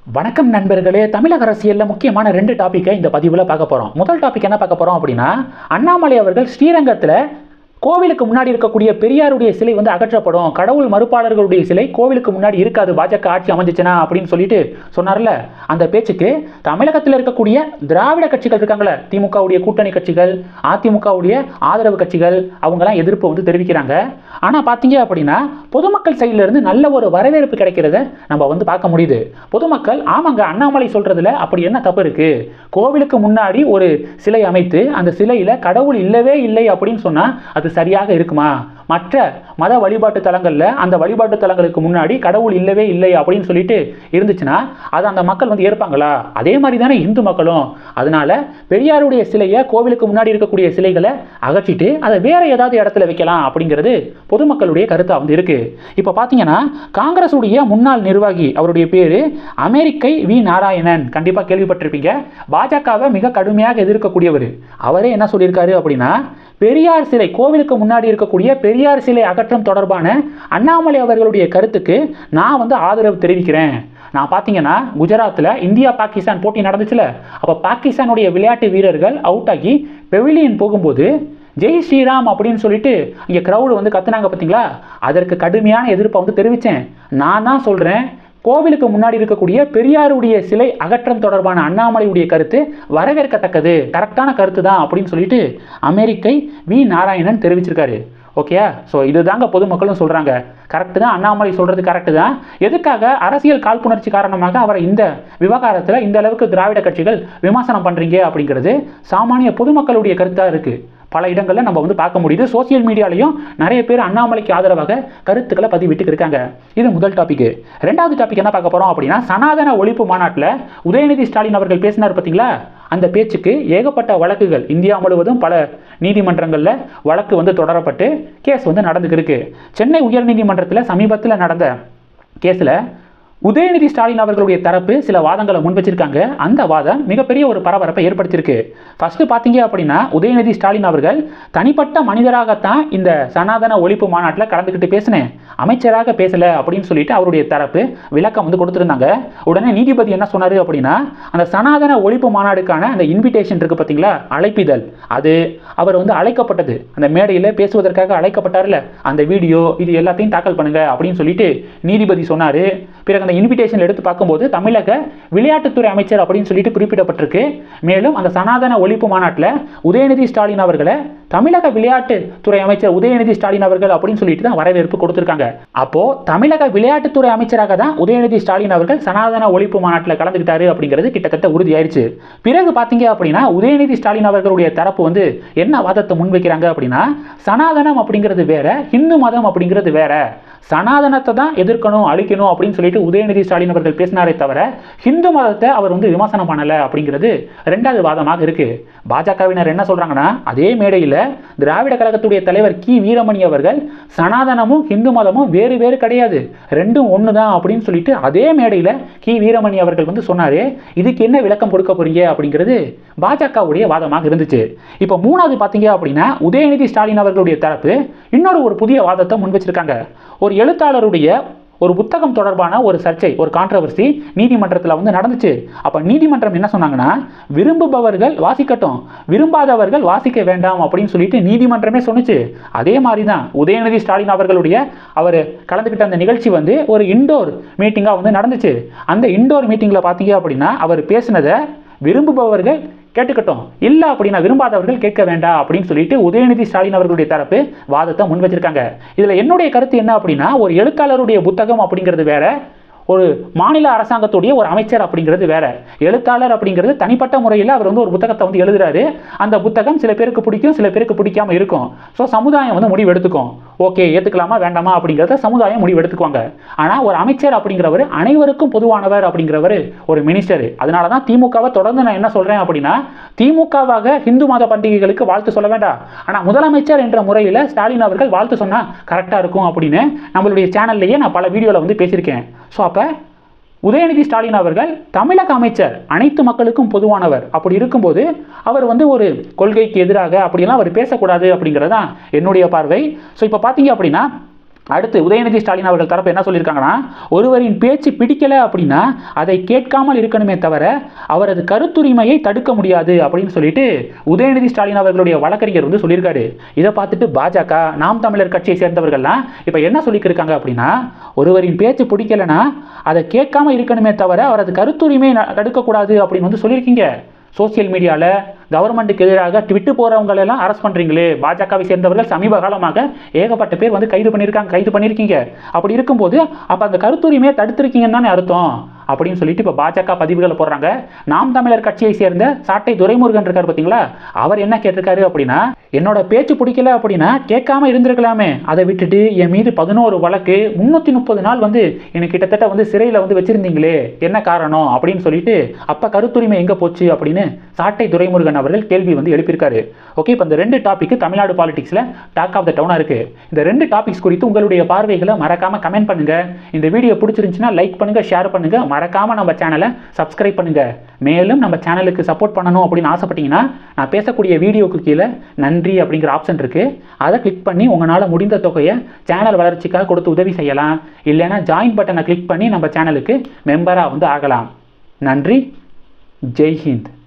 வணக்கம் நண்பர்களே தமிழக அரசியலில் முக்கியமான ரெண்டு டாப்பிக்கை இந்த பதிவில் பார்க்க போகிறோம் முதல் டாபிக் என்ன பார்க்க போகிறோம் அப்படின்னா அண்ணாமலை அவர்கள் ஸ்ரீரங்கத்தில் கோவிலுக்கு முன்னாடி இருக்கக்கூடிய பெரியாருடைய சிலை வந்து அகற்றப்படும் கடவுள் மறுப்பாளர்களுடைய சிலை கோவிலுக்கு முன்னாடி இருக்காது பாஜக ஆட்சி அமைஞ்சிச்சுனா அப்படின்னு சொல்லிட்டு சொன்னார்ல அந்த பேச்சுக்கு தமிழகத்தில் இருக்கக்கூடிய திராவிட கட்சிகள் இருக்காங்களே திமுகவுடைய கூட்டணி கட்சிகள் அதிமுகவுடைய ஆதரவு கட்சிகள் அவங்கெல்லாம் எதிர்ப்பு வந்து தெரிவிக்கிறாங்க ஆனால் பார்த்தீங்க அப்படின்னா பொதுமக்கள் சைடுல இருந்து நல்ல ஒரு வரவேற்பு கிடைக்கிறத நம்ம வந்து பார்க்க முடியுது பொதுமக்கள் ஆமாங்க அண்ணாமலை சொல்றதுல அப்படி என்ன தப்பு இருக்கு கோவிலுக்கு முன்னாடி ஒரு சிலை அமைத்து அந்த சிலையில கடவுள் இல்லவே இல்லை அப்படின்னு சொன்னா அது சரியாக இருக்குமா மற்ற மத வழிபாட்டு தலங்கள்ல அந்த வழிபாட்டு தலங்களுக்கு முன்னாடி கடவுள் இல்லவே இல்லை அப்படின்னு சொல்லிட்டு இருந்துச்சுன்னா அது அந்த மக்கள் வந்து ஏற்பாங்களா அதே மாதிரி தானே இந்து மக்களும் அதனால பெரியாருடைய சிலையை கோவிலுக்கு முன்னாடி இருக்கக்கூடிய சிலைகளை அகற்றிட்டு அதை வேற ஏதாவது இடத்துல வைக்கலாம் அப்படிங்கிறது பொதுமக்களுடைய கருத்தா வந்து இருக்கு இப்போ பார்த்தீங்கன்னா காங்கிரஸ் உடைய முன்னாள் நிர்வாகி அவருடைய பேரு அமெரிக்கை வி நாராயணன் கண்டிப்பாக கேள்விப்பட்டிருப்பீங்க பாஜகவை மிக கடுமையாக எதிர்க்கக்கூடியவர் அவரே என்ன சொல்லியிருக்காரு அப்படின்னா பெரியார் சிலை கோவிலுக்கு முன்னாடி இருக்கக்கூடிய பெரியார் சிலை அகற்றம் தொடர்பான அண்ணாமலை அவர்களுடைய கருத்துக்கு நான் வந்து ஆதரவு தெரிவிக்கிறேன் நான் பார்த்தீங்கன்னா குஜராத்தில் இந்தியா பாகிஸ்தான் போட்டி நடந்துச்சுல அப்போ பாகிஸ்தானுடைய விளையாட்டு வீரர்கள் அவுட் ஆகி பெவிலியன் போகும்போது ஜெய் ஸ்ரீராம் அப்படின்னு சொல்லிட்டு இங்கே க்ரௌடு வந்து கத்துனாங்க பார்த்தீங்களா அதற்கு கடுமையான எதிர்ப்பை வந்து தெரிவித்தேன் நான் தான் சொல்கிறேன் கோவிலுக்கு முன்னாடி இருக்கக்கூடிய பெரியாருடைய சிலை அகற்றம் தொடர்பான அண்ணாமலையுடைய கருத்து வரவேற்கத்தக்கது கரெக்டான கருத்து தான் அப்படின்னு சொல்லிட்டு அமெரிக்கை வி நாராயணன் தெரிவிச்சிருக்காரு ஓகேயா ஸோ இதுதாங்க பொதுமக்களும் சொல்கிறாங்க கரெக்டு தான் அண்ணாமலை சொல்கிறது கரெக்டு தான் எதுக்காக அரசியல் காழ்ப்புணர்ச்சி காரணமாக அவரை இந்த விவகாரத்தில் இந்த அளவுக்கு திராவிட கட்சிகள் விமர்சனம் பண்ணுறீங்க அப்படிங்கிறது சாமானிய பொதுமக்களுடைய கருத்தாக இருக்குது பல இடங்களில் நம்ம வந்து பார்க்க முடியுது சோசியல் மீடியாலையும் நிறைய பேர் அண்ணாமலைக்கு ஆதரவாக கருத்துக்களை பதிவிட்டு இருக்காங்க இது முதல் டாபிக் ரெண்டாவது டாபிக் என்ன பார்க்க போகிறோம் அப்படின்னா சனாதன ஒழிப்பு மாநாட்டில் உதயநிதி ஸ்டாலின் அவர்கள் பேசினார் பார்த்தீங்களா அந்த பேச்சுக்கு ஏகப்பட்ட வழக்குகள் இந்தியா முழுவதும் பல நீதிமன்றங்களில் வழக்கு வந்து தொடரப்பட்டு கேஸ் வந்து நடந்துக்கிருக்கு சென்னை உயர்நீதிமன்றத்தில் சமீபத்தில் நடந்த கேஸில் உதயநிதி ஸ்டாலின் அவர்களுடைய தரப்பு சில வாதங்களை முன் வச்சிருக்காங்க அந்த வாதம் மிகப்பெரிய ஒரு பரபரப்பை ஏற்படுத்தியிருக்கு ஃபர்ஸ்ட் பார்த்தீங்க அப்படின்னா உதயநிதி ஸ்டாலின் அவர்கள் தனிப்பட்ட மனிதராகத்தான் இந்த சனாதன ஒழிப்பு மாநாட்டில் கலந்துக்கிட்டு பேசினேன் அமைச்சராக பேசல அப்படின்னு சொல்லிட்டு அவருடைய தரப்பு விளக்கம் வந்து கொடுத்துருந்தாங்க உடனே நீதிபதி என்ன சொன்னார் அப்படின்னா அந்த சனாதன ஒழிப்பு மாநாடுக்கான அந்த இன்விடேஷன் இருக்கு பார்த்தீங்களா அழைப்பிதழ் அது அவர் வந்து அழைக்கப்பட்டது அந்த மேடையில் பேசுவதற்காக அழைக்கப்பட்டார்ல அந்த வீடியோ இது எல்லாத்தையும் தாக்கல் பண்ணுங்க அப்படின்னு சொல்லிட்டு நீதிபதி சொன்னார் பிறகு அந்த இன்விடேஷன் எடுத்து பார்க்கும்போது தமிழக விளையாட்டுத்துறை அமைச்சர் அப்படின்னு சொல்லிட்டு குறிப்பிடப்பட்டிருக்கு மேலும் அந்த சனாதன ஒழிப்பு மாநாட்டில் உதயநிதி ஸ்டாலின் அவர்களை தமிழக விளையாட்டுத்துறை அமைச்சர் உதயநிதி ஸ்டாலின் அவர்கள் அப்படின்னு சொல்லிட்டு தான் வரவேற்பு கொடுத்துருக்காங்க அப்போ தமிழக விளையாட்டுத்துறை அமைச்சராக தான் உதயநிதி ஸ்டாலின் அவர்கள் சனாதன ஒழிப்பு மாநாட்டில் கலந்துக்கிட்டாரு அப்படிங்கிறது கிட்டத்தட்ட உறுதியாயிருச்சு பிறகு பார்த்தீங்க அப்படின்னா உதயநிதி ஸ்டாலின் அவர்களுடைய தரப்பு வந்து என்ன வாதத்தை முன்வைக்கிறாங்க அப்படின்னா சனாதனம் அப்படிங்கிறது வேற இந்து மதம் அப்படிங்கிறது வேற சனாதனத்தை தான் எதிர்க்கணும் அழிக்கணும் அப்படின்னு சொல்லிட்டு உதயநிதி ஸ்டாலின் அவர்கள் பேசினாரே தவிர ஹிந்து மதத்தை அவர் வந்து விமர்சனம் பண்ணலை அப்படிங்கிறது ரெண்டாவது வாதமாக இருக்கு பாஜகவினர் என்ன சொல்றாங்கன்னா அதே மேடையில் திராவிட கழகத்துடைய தலைவர் கி வீரமணி அவர்கள் சனாதனமும் ஹிந்து மதமும் வேறு வேறு கிடையாது ரெண்டும் ஒன்று தான் அப்படின்னு சொல்லிட்டு அதே மேடையில் கி வீரமணி அவர்கள் வந்து சொன்னாரு இதுக்கு என்ன விளக்கம் கொடுக்க போறீங்க அப்படிங்கிறது பாஜகவுடைய வாதமாக இருந்துச்சு இப்போ மூணாவது பார்த்தீங்க அப்படின்னா உதயநிதி ஸ்டாலின் அவர்களுடைய தரப்பு இன்னொரு ஒரு புதிய வாதத்தை முன் வச்சிருக்காங்க ஒரு எழுத்தாளருடைய ஒரு புத்தகம் தொடர்பான ஒரு சர்ச்சை ஒரு கான்ட்ரவர்சி நீதிமன்றத்தில் வந்து நடந்துச்சு அப்போ நீதிமன்றம் என்ன சொன்னாங்கன்னா விரும்புபவர்கள் வாசிக்கட்டும் விரும்பாதவர்கள் வாசிக்க வேண்டாம் அப்படின்னு சொல்லிட்டு நீதிமன்றமே சொன்னுச்சு அதே மாதிரி தான் உதயநிதி ஸ்டாலின் அவர்களுடைய அவர் கலந்துக்கிட்ட அந்த நிகழ்ச்சி வந்து ஒரு இண்டோர் மீட்டிங்காக வந்து நடந்துச்சு அந்த இண்டோர் மீட்டிங்கில் பார்த்தீங்க அப்படின்னா அவர் பேசினதை விரும்புபவர்கள் கேட்டுக்கட்டும் இல்லை அப்படின்னா விரும்பாதவர்கள் கேட்க வேண்டாம் அப்படின்னு சொல்லிட்டு உதயநிதி ஸ்டாலின் அவர்களுடைய தரப்பு வாதத்தை முன் வச்சிருக்காங்க இதில் என்னுடைய கருத்து என்ன அப்படின்னா ஒரு எழுத்தாளருடைய புத்தகம் அப்படிங்கிறது வேற ஒரு மாநில அரசாங்கத்துடைய ஒரு அமைச்சர் அப்படிங்கிறது வேற எழுத்தாளர் அப்படிங்கிறது தனிப்பட்ட முறையில் அவர் வந்து ஒரு புத்தகத்தை வந்து எழுதுறாரு அந்த புத்தகம் சில பேருக்கு பிடிக்கும் சில பேருக்கு பிடிக்காம இருக்கும் ஸோ சமுதாயம் வந்து முடிவு எடுத்துக்கும் ஓகே ஏற்றுக்கலாமா வேண்டாமா அப்படிங்கிறத சமுதாயம் முடிவு எடுத்துக்குவாங்க ஆனால் ஒரு அமைச்சர் அப்படிங்கிறவர் அனைவருக்கும் பொதுவானவர் அப்படிங்கிறவர் ஒரு மினிஸ்டர் அதனால தான் திமுகவை தொடர்ந்து நான் என்ன சொல்கிறேன் அப்படின்னா திமுகவாக ஹிந்து மத பண்டிகைகளுக்கு வாழ்த்து சொல்ல வேண்டாம் ஆனால் முதலமைச்சர் என்ற முறையில் ஸ்டாலின் அவர்கள் வாழ்த்து சொன்னால் கரெக்டாக இருக்கும் அப்படின்னு நம்மளுடைய சேனல்லையே நான் பல வீடியோவில் வந்து பேசியிருக்கேன் ஸோ அப்போ உதயநிதி ஸ்டாலின் அவர்கள் தமிழக அமைச்சர் அனைத்து மக்களுக்கும் பொதுவானவர் அப்படி இருக்கும்போது அவர் வந்து ஒரு கொள்கைக்கு எதிராக அப்படியெல்லாம் அவர் பேசக்கூடாது அப்படிங்கிறது தான் என்னுடைய பார்வை ஸோ இப்போ பார்த்தீங்க அப்படின்னா அடுத்து உதயநிதி ஸ்டாலின் அவர்கள் தரப்பு என்ன சொல்லியிருக்காங்கன்னா ஒருவரின் பேச்சு பிடிக்கல அப்படின்னா அதை கேட்காமல் இருக்கணுமே தவிர அவரது கருத்துரிமையை தடுக்க முடியாது அப்படின்னு சொல்லிட்டு உதயநிதி ஸ்டாலின் அவர்களுடைய வழக்கறிஞர் வந்து சொல்லியிருக்காரு இதை பார்த்துட்டு பாஜக நாம் தமிழர் கட்சியை சேர்ந்தவர்கள்லாம் இப்போ என்ன சொல்லிக்கிருக்காங்க அப்படின்னா ஒருவரின் பேச்சு பிடிக்கலனா அதை கேட்காம இருக்கணுமே தவிர அவரது கருத்துரிமையை ந- தடுக்கக்கூடாது அப்படின்னு வந்து சொல்லியிருக்கீங்க சோசியல் மீடியாவில் கவர்மெண்ட்டுக்கு எதிராக ட்விட்டு போகிறவங்களெல்லாம் அரெஸ்ட் பண்ணுறீங்களே பாஜகவை சேர்ந்தவர்கள் சமீப காலமாக ஏகப்பட்ட பேர் வந்து கைது பண்ணியிருக்காங்க கைது பண்ணியிருக்கீங்க அப்படி இருக்கும்போது அப்போ அந்த கருத்துரிமையை தடுத்திருக்கீங்கன்னு தானே அர்த்தம் அப்படின்னு சொல்லிட்டு இப்போ பாஜக பதிவுகளை போடுறாங்க நாம் தமிழர் கட்சியை சேர்ந்த சாட்டை துரைமுருகன் இருக்கார் பார்த்தீங்களா அவர் என்ன கேட்டிருக்காரு அப்படின்னா என்னோட பேச்சு பிடிக்கல அப்படின்னா கேட்காம இருந்திருக்கலாமே அதை விட்டுட்டு என் மீது பதினோரு வழக்கு முந்நூற்றி முப்பது நாள் வந்து எனக்கு கிட்டத்தட்ட வந்து சிறையில் வந்து வச்சிருந்தீங்களே என்ன காரணம் அப்படின்னு சொல்லிட்டு அப்போ கருத்துரிமை எங்கே போச்சு அப்படின்னு சாட்டை துரைமுருகன் அவர்கள் கேள்வி வந்து எழுப்பியிருக்காரு ஓகே இப்போ இந்த ரெண்டு topic Tamil Nadu பாலிடிக்ஸில் talk of the டவுனாக இருக்குது இந்த ரெண்டு டாபிக்ஸ் குறித்து உங்களுடைய பார்வைகளை மறக்காமல் கமெண்ட் பண்ணுங்கள் இந்த வீடியோ பிடிச்சிருந்துச்சுன்னா லைக் பண்ணுங்கள் ஷேர் பண்ணுங்கள் மறக்காமல் நம்ம சேனலை சப்ஸ்கிரைப் பண்ணுங்கள் மேலும் நம்ம சேனலுக்கு சப்போர்ட் பண்ணணும் அப்படின்னு ஆசைப்பட்டீங்கன்னா நான் பேசக்கூடிய வீடியோக்கு கீழே நன்றி அப்படிங்கிற ஆப்ஷன் இருக்குது அதை கிளிக் பண்ணி உங்களால் முடிந்த தொகையை சேனல் வளர்ச்சிக்காக கொடுத்து உதவி செய்யலாம் இல்லைன்னா ஜாயின் பட்டனை கிளிக் பண்ணி நம்ம சேனலுக்கு மெம்பராக வந்து ஆகலாம் நன்றி ஜெய் ஹிந்த்